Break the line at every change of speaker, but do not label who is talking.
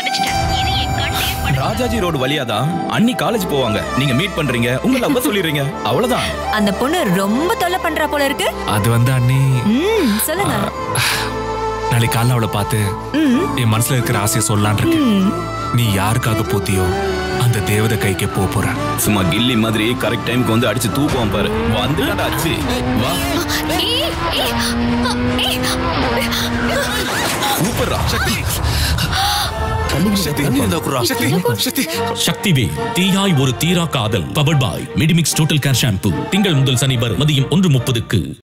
முடிச்சிட்டேன் இது என் கண்ணிலே படு
ராஜாஜி ரோடு வழியாதான் அண்ணி காலேஜ் போவாங்க நீங்க மீட் பண்றீங்க உங்க லவ்வ சொல்லிடுறீங்க அவ்வளவுதான்
அந்த பொண்ணு ரொம்ப தொல்லை பண்றா போல இருக்கு
அது வந்து அண்ணி
ம் சொல்லுங்க
நாளைக்கு காலைல அவளை பார்த்து
ம்
என் மனசுல இருக்கிற ஆசையை சொல்லலான் இருக்கேன்
ம்
நீ யாருக்காக போத்தியோ அந்த தேவதை கைக்கு போக போற
சும்மா கில்லி மாதிரி கரெக்ட் டைம்க்கு வந்து அடிச்சு தூக்குவான் பாரு வந்துடா அச்சு வா
ஏய், ஏய், ஏய்.
சூப்பர்ரா
சக்தி சக்தி சக்தி
சக்திவே தீயாய் ஒரு தீரா காதல் powered by Medimix total care shampoo திங்கள் முதல் சனி வரை மதியம் ஒன்று முப்பதுக்கு